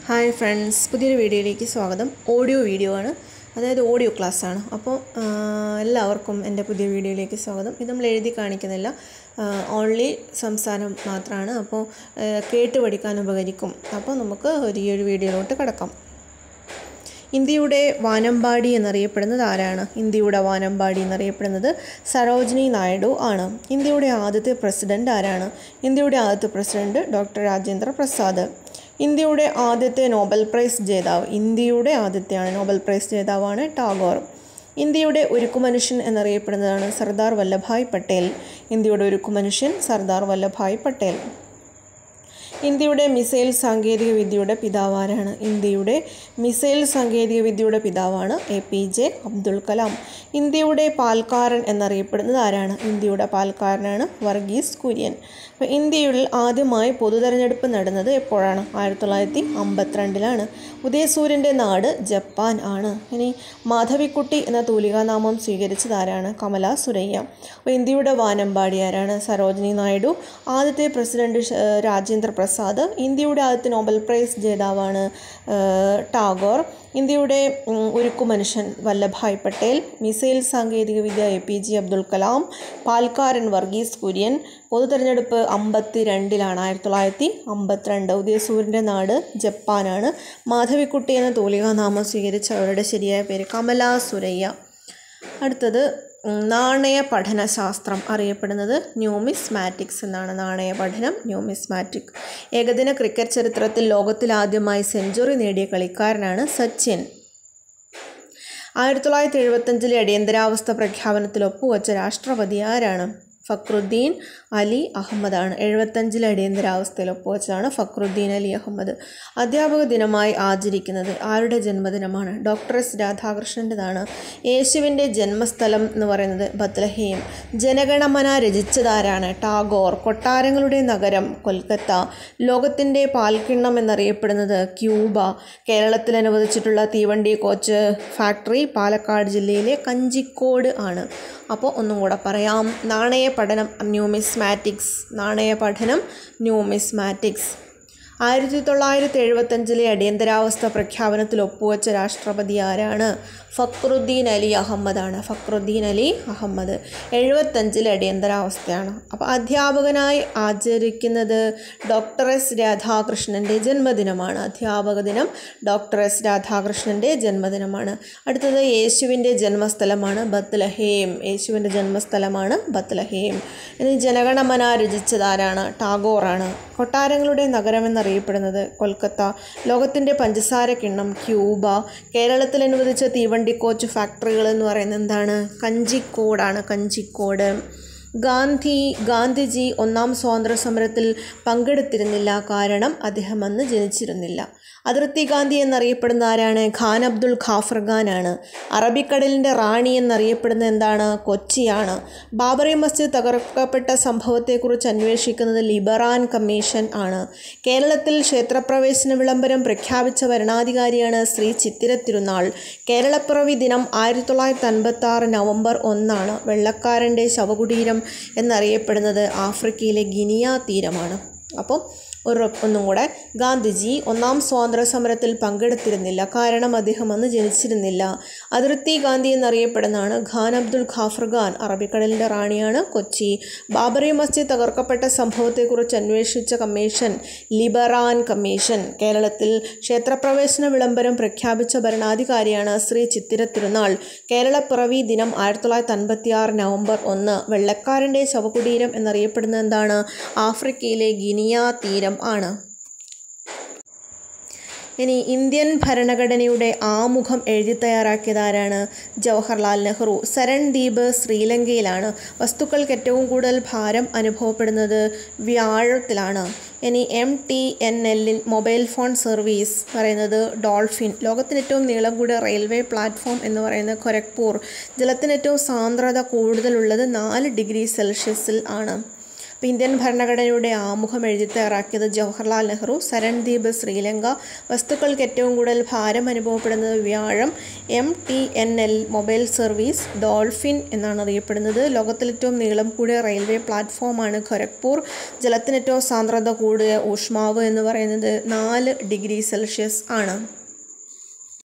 hi friends പുതിയൊരു വീഡിയോയിലേക്ക് സ്വാഗതം ഓഡിയോ വീഡിയോ ആണ് അതായത് ഓഡിയോ ക്ലാസ് ആണ് അപ്പോൾ ആ, എല്ലാവർക്കും എൻ്റെ പുതിയ വീഡിയോയിലേക്ക് സ്വാഗതം ഇത് നമ്മൾ എഴുതി കാണിക്കുന്നില്ല ഓൺലി സംസാരം മാത്രമാണ് അപ്പോൾ ആ, കേട്ട് പഠിക്കാൻ ഉപകരിക്കും അപ്പോൾ നമുക്ക് ഒരു ഈ ഒരു വീഡിയോയിലോട്ട് കിടക്കാം ഇന്ത്യയുടെ വാനമ്പാടി എന്നറിയപ്പെടുന്നത് ആരാണ് ഇന്ത്യയുടെ വാനമ്പാടി എന്നറിയപ്പെടുന്നത് സരോജിനി നായിഡു ആണ് ഇന്ത്യയുടെ ആദ്യത്തെ പ്രസിഡന്റ് ആരാണ് ഇന്ത്യയുടെ ആദ്യത്തെ പ്രസിഡന്റ് ഡോക്ടർ രാജേന്ദ്ര പ്രസാദ് ഇന്ത്യയുടെ ആദ്യത്തെ നോബൽ പ്രൈസ് ജേതാവ് ഇന്ത്യയുടെ ആദ്യത്തെയാണ് നോബൽ പ്രൈസ് ജേതാവാണ് ടാഗോർ ഇന്ത്യയുടെ ഉരുക്കുമനുഷ്യൻ എന്നറിയപ്പെടുന്നതാണ് സർദാർ വല്ലഭായ് പട്ടേൽ ഇന്ത്യയുടെ ഉരുക്കുമനുഷ്യൻ സർദാർ വല്ലഭായ് പട്ടേൽ ഇന്ത്യയുടെ മിസൈൽ സാങ്കേതിക വിദ്യയുടെ പിതാവാരാണ് ഇന്ത്യയുടെ മിസൈൽ സാങ്കേതിക വിദ്യയുടെ പിതാവാണ് A P J Abdul Kalam ഇന്ത്യയുടെ പാൽക്കാരൻ എന്നറിയപ്പെടുന്നത് ആരാണ് ഇന്ത്യയുടെ പാൽക്കാരനാണ് വർഗീസ് കുര്യൻ അപ്പോൾ ഇന്ത്യയിൽ ആദ്യമായി പൊതുതെരഞ്ഞെടുപ്പ് നടന്നത് എപ്പോഴാണ് ആയിരത്തി തൊള്ളായിരത്തി അമ്പത്തിരണ്ടിലാണ് ഉദയസൂര്യൻ്റെ നാട് ജപ്പാൻ ആണ് ഇനി മാധവിക്കുട്ടി എന്ന തൂലികാനാമം സ്വീകരിച്ചത് ആരാണ് കമല സുരയ്യ അപ്പോൾ ഇന്ത്യയുടെ വാനമ്പാടി ആരാണ് സരോജിനി നായിഡു ആദ്യത്തെ പ്രസിഡന്റ് ഷ- ഏഹ് രാജേന്ദ്ര പ്രസാദ് ഇന്ത്യയുടെ ആദ്യത്തെ നോബൽ പ്രൈസ് ജേതാവാണ് ഏഹ് ടാഗോർ ഇന്ത്യയുടെ ഉം, ഉരുക്കു മനുഷ്യൻ വല്ലഭായ് പട്ടേൽ മിസൈൽ സാങ്കേതികവിദ്യ A P J Abdul Kalam പാൽക്കാരൻ വർഗീസ് കുര്യൻ പൊതു തെരഞ്ഞെടുപ്പ് അമ്പത്തി രണ്ടിലാണ് ആയിരത്തി തൊള്ളായിരത്തി അമ്പത്തിരണ്ട് ഉദയസൂര്യൻ്റെ നാട് ജപ്പാനാണ് മാധവിക്കുട്ടി എന്ന തൂലികാനാമം സ്വീകരിച്ച അവരുടെ ശരിയായ പേര് കമല സുരയ്യ അടുത്തത് ഉം, നാണയ പഠനശാസ്ത്രം അറിയപ്പെടുന്നത് ന്യൂമിസ്മാറ്റിക്സ് എന്നാണ് നാണയ പഠനം ന്യൂമിസ്മാറ്റിക് ഏകദിന ക്രിക്കറ്റ് ചരിത്രത്തിൽ ലോകത്തിൽ ആദ്യമായി സെഞ്ചുറി നേടിയ കളിക്കാരനാണ് സച്ചിൻ ആയിരത്തി തൊള്ളായിരത്തി എഴുപത്തഞ്ചിലെ അടിയന്തരാവസ്ഥ പ്രഖ്യാപനത്തിൽ ഒപ്പുവച്ച രാഷ്ട്രപതി ആരാണ് ഫക്രുദ്ദീൻ അലി അഹമ്മദാണ് എഴുപത്തഞ്ചിലെ അടിയന്തരാവസ്ഥയിൽ ഒപ്പുവച്ചതാണ് ഫക്രുദ്ദീൻ അലി അഹമ്മദ് അധ്യാപക ദിനമായി ആചരിക്കുന്നത് ആരുടെ ജന്മദിനമാണ് ഡോക്ടർ എസ് രാധാകൃഷ്ണൻ്റെതാണ് യേശുവിൻ്റെ ജന്മസ്ഥലം എന്ന് പറയുന്നത് ബത്ലഹേം ജനഗണമന രചിച്ചതാരാണ് ടാഗോർ കൊട്ടാരങ്ങളുടെ നഗരം കൊൽക്കത്ത ലോകത്തിൻ്റെ പാൽക്കിണ്ണം എന്നറിയപ്പെടുന്നത് ക്യൂബ കേരളത്തിൽ അനുവദിച്ചിട്ടുള്ള തീവണ്ടി കോച്ച് ഫാക്ടറി പാലക്കാട് ജില്ലയിലെ കഞ്ചിക്കോട് ആണ് അപ്പോൾ ഒന്നും കൂടെ പറയാം നാണയ പഠനം ന്യൂമിസ്മാറ്റിക്സ് നാണയ പഠനം ന്യൂമിസ്മാറ്റിക്സ് ആയിരത്തി തൊള്ളായിരത്തി എഴുപത്തഞ്ചിലെ അടിയന്തരാവസ്ഥ പ്രഖ്യാപനത്തിൽ ഒപ്പുവച്ച രാഷ്ട്രപതി ആരാണ് ഫക്രുദ്ദീൻ അലി അഹമ്മദാണ് ഫക്രുദ്ദീൻ അലി അഹമ്മദ് എഴുപത്തഞ്ചിലെ അടിയന്തരാവസ്ഥയാണ് അപ്പോൾ അധ്യാപകനായി ആചരിക്കുന്നത് ഡോക്ടർ എസ് രാധാകൃഷ്ണൻ്റെ ജന്മദിനമാണ് അധ്യാപക ദിനം ഡോക്ടർ എസ് രാധാകൃഷ്ണൻ്റെ ജന്മദിനമാണ് അടുത്തത് യേശുവിൻ്റെ ജന്മസ്ഥലമാണ് ബത്ലഹേം യേശുവിൻ്റെ ജന്മസ്ഥലമാണ് ബത്ലഹേം ഇനി ജനഗണമന രചിച്ചതാരാണ് ടാഗോറാണ് കൊട്ടാരങ്ങളുടെ നഗരം എന്നറിയപ്പെടുന്നത് കൊൽക്കത്ത ലോകത്തിൻ്റെ പഞ്ചസാര കിണ്ണം ക്യൂബ കേരളത്തിൽ അനുവദിച്ച തീവണ്ടി കോച്ച് ഫാക്ടറികൾ എന്ന് പറയുന്നത് എന്താണ് കഞ്ചിക്കോടാണ് കഞ്ചിക്കോട് ഗാന്ധി ഗാന്ധിജി ഒന്നാം സ്വാതന്ത്ര്യ സമരത്തിൽ പങ്കെടുത്തിരുന്നില്ല കാരണം അദ്ദേഹം അന്ന് ജനിച്ചിരുന്നില്ല അതിർത്തി ഗാന്ധി എന്നറിയപ്പെടുന്ന ആരാണ് ഖാൻ അബ്ദുൾ ഖാഫർ ഖാനാണ് അറബിക്കടലിൻ്റെ റാണി എന്നറിയപ്പെടുന്ന എന്താണ് കൊച്ചിയാണ് ബാബറി മസ്ജിദ് തകർക്കപ്പെട്ട സംഭവത്തെക്കുറിച്ച് അന്വേഷിക്കുന്നത് ലിബറാൻ കമ്മീഷൻ ആണ് കേരളത്തിൽ ക്ഷേത്രപ്രവേശന വിളംബരം പ്രഖ്യാപിച്ച ഭരണാധികാരിയാണ് ശ്രീ ചിത്തിര തിരുനാൾ കേരളപ്പിറവി ദിനം ആയിരത്തി തൊള്ളായിരത്തി അൻപത്തി ആറ് നവംബർ ഒന്നാണ് വെള്ളക്കാരൻ്റെ ശവകുടീരം എന്നറിയപ്പെടുന്നത് ആഫ്രിക്കയിലെ ഗിനിയ തീരമാണ് അപ്പം ഒരു ഒന്നും കൂടെ ഗാന്ധിജി ഒന്നാം സ്വാതന്ത്ര്യ സമരത്തിൽ പങ്കെടുത്തിരുന്നില്ല കാരണം അദ്ദേഹം അന്ന് ജനിച്ചിരുന്നില്ല അതിർത്തി ഗാന്ധി എന്നറിയപ്പെടുന്നതാണ് ഖാൻ അബ്ദുൾ ഖാഫർ ഖാൻ അറബിക്കടലിൻ്റെ റാണിയാണ് കൊച്ചി ബാബറി മസ്ജിദ് തകർക്കപ്പെട്ട സംഭവത്തെക്കുറിച്ച് അന്വേഷിച്ച കമ്മീഷൻ ലിബറാൻ കമ്മീഷൻ കേരളത്തിൽ ക്ഷേത്രപ്രവേശന വിളംബരം പ്രഖ്യാപിച്ച ഭരണാധികാരിയാണ് ശ്രീ ചിത്തിര തിരുനാൾ കേരളപ്പിറവി ദിനം ആയിരത്തി തൊള്ളായിരത്തി അൻപത്തി ആറ് നവംബർ ഒന്ന് വെള്ളക്കാരൻ്റെ ശവകുടീരം എന്നറിയപ്പെടുന്നത് എന്താണ് ആഫ്രിക്കയിലെ ഗിനിയ തീരം ആണ് ഇനി ഇന്ത്യൻ ഭരണഘടനയുടെ ആമുഖം എഴുതി തയ്യാറാക്കിയത് ആരാണ് ജവഹർലാൽ നെഹ്റു സരൺ ദ്വീപ് ശ്രീലങ്കയിലാണ് വസ്തുക്കൾക്ക് ഏറ്റവും കൂടുതൽ ഭാരം അനുഭവപ്പെടുന്നത് വ്യാഴത്തിലാണ് ഇനി എം ടി എൻ എല്ലിൻ മൊബൈൽ ഫോൺ സർവീസ് പറയുന്നത് ഡോൾഫിൻ ലോകത്തിന് ഏറ്റവും നീളം കൂടിയ റെയിൽവേ പ്ലാറ്റ്ഫോം എന്ന് പറയുന്നത് ഖൊരഗ്പൂർ ജലത്തിന് ഏറ്റവും സാന്ദ്രത കൂടുതലുള്ളത് നാല് ഡിഗ്രി സെൽഷ്യസിൽ ആണ് അപ്പോൾ ഇന്ത്യൻ ഭരണഘടനയുടെ ആമുഖം എഴുതി തയ്യാറാക്കിയത് ജവഹർലാൽ നെഹ്റു സരൺദ്വീപ് ശ്രീലങ്ക വസ്തുക്കൾക്ക് ഏറ്റവും കൂടുതൽ ഭാരം അനുഭവപ്പെടുന്നത് വ്യാഴം M T N L mobile service dolphin എന്നാണ് അറിയപ്പെടുന്നത് ലോകത്തിൽ ഏറ്റവും നീളം കൂടിയ റെയിൽവേ പ്ലാറ്റ്ഫോമാണ് ഖൊരഗ്പൂർ ജലത്തിന് ഏറ്റവും സാന്ദ്രത കൂടിയ ഊഷ്മാവ് എന്ന് പറയുന്നത് നാല് ഡിഗ്രി സെൽഷ്യസ് ആണ്